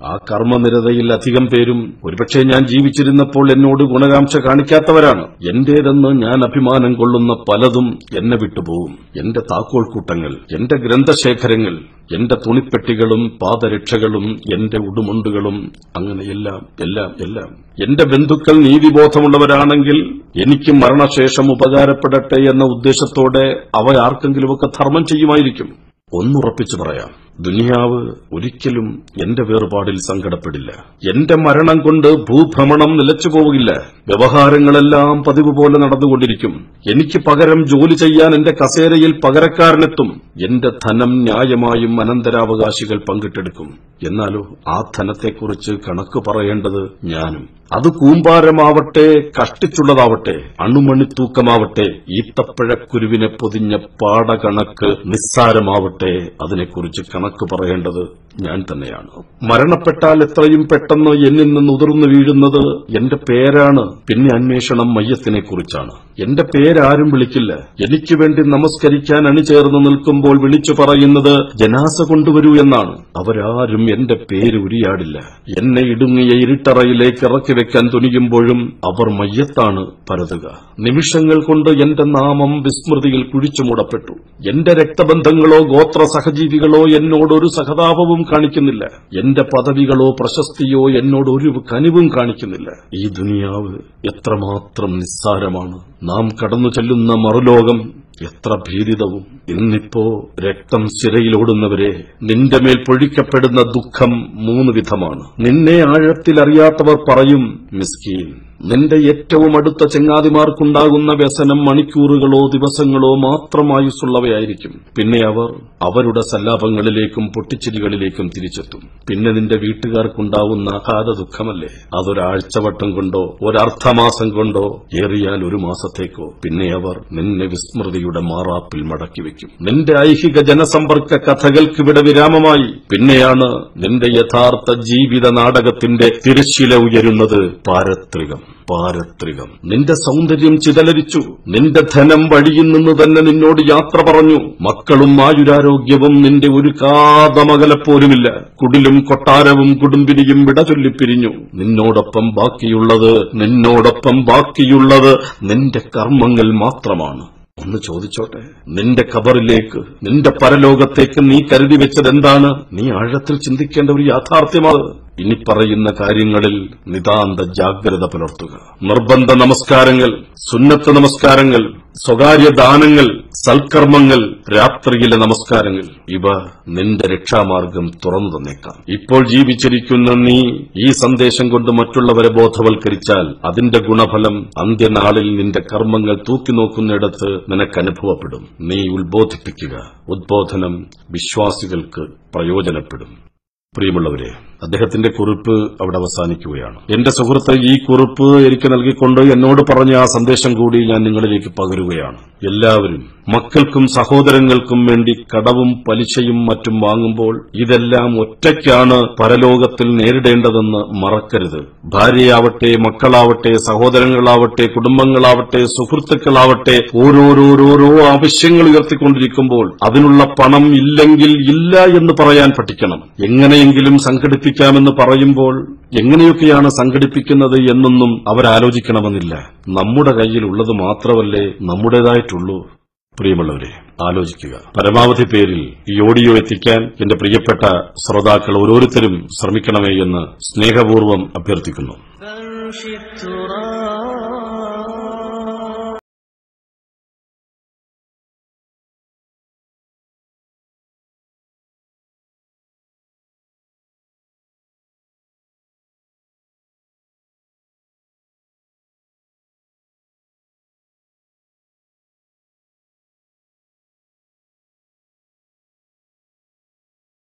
ആ കർമ്മനിരതയിൽ അധികം പേരും ഒരുപക്ഷെ ഞാൻ ജീവിച്ചിരുന്നപ്പോൾ എന്നോട് ഗുണകാംക്ഷ കാണിക്കാത്തവരാണ് എന്റേതെന്ന് ഞാൻ അഭിമാനം കൊള്ളുന്ന പലതും എന്നെ വിട്ടുപോകും എന്റെ താക്കോൽ കൂട്ടങ്ങൾ എന്റെ ഗ്രന്ഥശേഖരങ്ങൾ എന്റെ തുണിപ്പെട്ടികളും പാദരക്ഷകളും എന്റെ ഉടുമുണ്ടുകളും അങ്ങനെ എല്ലാം എല്ലാം എല്ലാം എന്റെ ബന്ധുക്കൾ നീതിബോധമുള്ളവരാണെങ്കിൽ എനിക്ക് മരണശേഷം ഉപകാരപ്പെടട്ടെ എന്ന ഉദ്ദേശത്തോടെ അവ ആർക്കെങ്കിലുമൊക്കെ ധർമ്മം ചെയ്യുമായിരിക്കും ഒന്നുറപ്പിച്ചു പറയാം ദുനിയാവ് ഒരിക്കലും എന്റെ വേർപാടിൽ സങ്കടപ്പെടില്ല എന്റെ മരണം കൊണ്ട് ഭൂഭ്രമണം നിലച്ചു പോവുകയില്ല വ്യവഹാരങ്ങളെല്ലാം പതിവ് പോലെ നടന്നുകൊണ്ടിരിക്കും എനിക്ക് പകരം ജോലി ചെയ്യാൻ എന്റെ കസേരയിൽ പകരക്കാരനെത്തും എന്റെ ധനം ന്യായമായും അനന്തരാവകാശികൾ പങ്കിട്ടെടുക്കും എന്നാലോ ആ ധനത്തെക്കുറിച്ച് കണക്ക് പറയേണ്ടത് ഞാനും അത് കൂമ്പാരമാവട്ടെ കഷ്ടിച്ചുള്ളതാവട്ടെ അണുമണിത്തൂക്കമാവട്ടെ ഈത്തപ്പഴക്കുരുവിനെ പൊതിഞ്ഞ പാടകണക്ക് നിസ്സാരമാവട്ടെ അതിനെക്കുറിച്ച് കണക്ക് പറയേണ്ടത് ഞാൻ തന്നെയാണ് മരണപ്പെട്ടാൽ എത്രയും പെട്ടെന്ന് എന്നിൽ നിന്ന് ഉതിർന്നു വീഴുന്നത് എന്റെ പേരാണ് പിന്നെ അന്വേഷണം മയ്യത്തിനെ കുറിച്ചാണ് എന്റെ പേരാരും വിളിക്കില്ല എനിക്ക് വേണ്ടി നമസ്കരിക്കാൻ അണിചേർന്ന് നിൽക്കുമ്പോൾ വിളിച്ചു പറയുന്നത് ജനാസ കൊണ്ടുവരൂ എന്നാണ് അവരാരും എന്റെ പേര് ഉരിയാടില്ല എന്നെ ഇടുങ്ങിയ ഇരുട്ടറയിലേക്ക് ഇറക്കി വെക്കാൻ തുനിയുമ്പോഴും അവർ മയ്യത്താണ് പരതുക നിമിഷങ്ങൾ കൊണ്ട് എന്റെ നാമം വിസ്മൃതിയിൽ കുഴിച്ചു മൂടപ്പെട്ടു എന്റെ രക്തബന്ധങ്ങളോ ഗോത്ര സഹജീവികളോ എന്നോടൊരു സഹതാപവും കാണിക്കുന്നില്ല എന്റെ പദവികളോ പ്രശസ്തിയോ എന്നോട് ഒരു കനിവും കാണിക്കുന്നില്ല ഈ ദുനിയാവ് എത്രമാത്രം നിസ്സാരമാണ് നാം കടന്നു ചെല്ലുന്ന മറുലോകം എത്ര ഭീതിതവും ഇന്നിപ്പോ രക്തം ശിരയിലോടുന്നവരെ നിന്റെ മേൽ പൊഴിക്കപ്പെടുന്ന ദുഃഖം മൂന്ന് വിധമാണ് നിന്നെ ആഴത്തിലറിയാത്തവർ പറയും മിസ്കീൻ നിന്റെ ഏറ്റവും അടുത്ത ചെങ്ങാതിമാർക്കുണ്ടാകുന്ന വ്യസനം മണിക്കൂറുകളോ ദിവസങ്ങളോ മാത്രമായുസുള്ളവയായിരിക്കും പിന്നെ അവർ അവരുടെ സല്ലാപങ്ങളിലേക്കും പൊട്ടിച്ചിരികളിലേക്കും തിരിച്ചെത്തും പിന്നെ നിന്റെ വീട്ടുകാർക്കുണ്ടാവുന്ന അഗാധ ദുഃഖമല്ലേ അതൊരാഴ്ചവട്ടം കൊണ്ടോ ഒരർദ്ധമാസം കൊണ്ടോ ഏറിയാൽ ഒരു മാസത്തേക്കോ പിന്നെ അവർ നിന്നെ വിസ്മൃതിയുടെ മാറാപ്പിൽ മടക്കിവെക്കും നിന്റെ ഐഹിക ജനസമ്പർക്ക കഥകൾക്കിവിടെ വിരാമമായി പിന്നെയാണ് നിന്റെ യഥാർത്ഥ ജീവിത നാടകത്തിന്റെ തിരശ്ശില ഉയരുന്നത് പാരത്രികം പാരത്രികം നിന്റെ സൗന്ദര്യം ചിതലരിച്ചു നിന്റെ ധനം വഴിയിൽ നിന്ന് തന്നെ നിന്നോട് യാത്ര പറഞ്ഞു മക്കളും ആയുരാരോഗ്യവും നിന്റെ ഒരു കാതമകലപ്പോലുമില്ല കുടിലും കൊട്ടാരവും കുടുംബിനിയും വിട ചൊല്ലിപ്പിരിഞ്ഞു നിന്നോടൊപ്പം ബാക്കിയുള്ളത് നിന്നോടൊപ്പം ബാക്കിയുള്ളത് നിന്റെ കർമ്മങ്ങൾ മാത്രമാണ് ഒന്ന് ചോദിച്ചോട്ടെ നിന്റെ ഖബറിലേക്ക് നിന്റെ പരലോകത്തേക്ക് നീ കരുതി വെച്ചതെന്താണ് നീ ആഴത്തിൽ ചിന്തിക്കേണ്ട ഒരു യാഥാർത്ഥ്യമാണ് ഇനി പറയുന്ന കാര്യങ്ങളിൽ നിതാന്ത ജാഗ്രത പുലർത്തുക നിർബന്ധ നമസ്കാരങ്ങൾ സുന്നത്ത് നമസ്കാരങ്ങൾ സ്വകാര്യ ദാനങ്ങൾ സൽക്കർമ്മങ്ങൾ രാത്രിയിലെ നമസ്കാരങ്ങൾ ഇവ നിന്റെ രക്ഷാമാർഗം തുറന്നു തന്നേക്കാം ഇപ്പോൾ ജീവിച്ചിരിക്കുന്ന നീ ഈ സന്ദേശം കൊണ്ട് മറ്റുള്ളവരെ ബോധവൽക്കരിച്ചാൽ അതിന്റെ ഗുണഫലം അന്ത്യനാളിൽ നിന്റെ കർമ്മങ്ങൾ തൂക്കിനോക്കുന്നിടത്ത് നിനക്ക് അനുഭവപ്പെടും നീ ഉത്ബോധിപ്പിക്കുക ഉദ്ബോധനം വിശ്വാസികൾക്ക് പ്രയോജനപ്പെടും പ്രിയമുള്ളവരെ അദ്ദേഹത്തിന്റെ കുറിപ്പ് അവിടെ അവസാനിക്കുകയാണ് എന്റെ സുഹൃത്ത് ഈ കുറിപ്പ് എനിക്ക് നൽകിക്കൊണ്ട് എന്നോട് പറഞ്ഞ ആ സന്ദേശം കൂടി ഞാൻ നിങ്ങളിലേക്ക് പകരുകയാണ് എല്ലാവരും മക്കൾക്കും സഹോദരങ്ങൾക്കും വേണ്ടി കടവും പലിശയും മറ്റും വാങ്ങുമ്പോൾ ഇതെല്ലാം ഒറ്റയ്ക്കാണ് പരലോകത്തിൽ നേരിടേണ്ടതെന്ന് മറക്കരുത് ഭാര്യയാവട്ടെ മക്കളാവട്ടെ സഹോദരങ്ങളാവട്ടെ കുടുംബങ്ങളാവട്ടെ സുഹൃത്തുക്കളാവട്ടെ ഓരോരോരോരോ ആവശ്യങ്ങൾ ഉയർത്തിക്കൊണ്ടിരിക്കുമ്പോൾ അതിനുള്ള പണം ഇല്ലെങ്കിൽ ഇല്ല എന്ന് പറയാൻ പഠിക്കണം എങ്ങനെയെങ്കിലും സംഘടിപ്പിക്കാമെന്ന് പറയുമ്പോൾ എങ്ങനെയൊക്കെയാണ് സംഘടിപ്പിക്കുന്നത് എന്നൊന്നും അവരാലോചിക്കണമെന്നില്ല നമ്മുടെ കയ്യിലുള്ളത് മാത്രമല്ലേ നമ്മുടേതായിട്ടുള്ളൂ പ്രിയമുള്ളവരെ ആലോചിക്കുക പരമാവധി പേരിൽ ഈ ഓഡിയോ എത്തിക്കാൻ എന്റെ പ്രിയപ്പെട്ട ശ്രോതാക്കൾ ഓരോരുത്തരും ശ്രമിക്കണമേ എന്ന് സ്നേഹപൂർവ്വം അഭ്യർത്ഥിക്കുന്നു فامشي التراب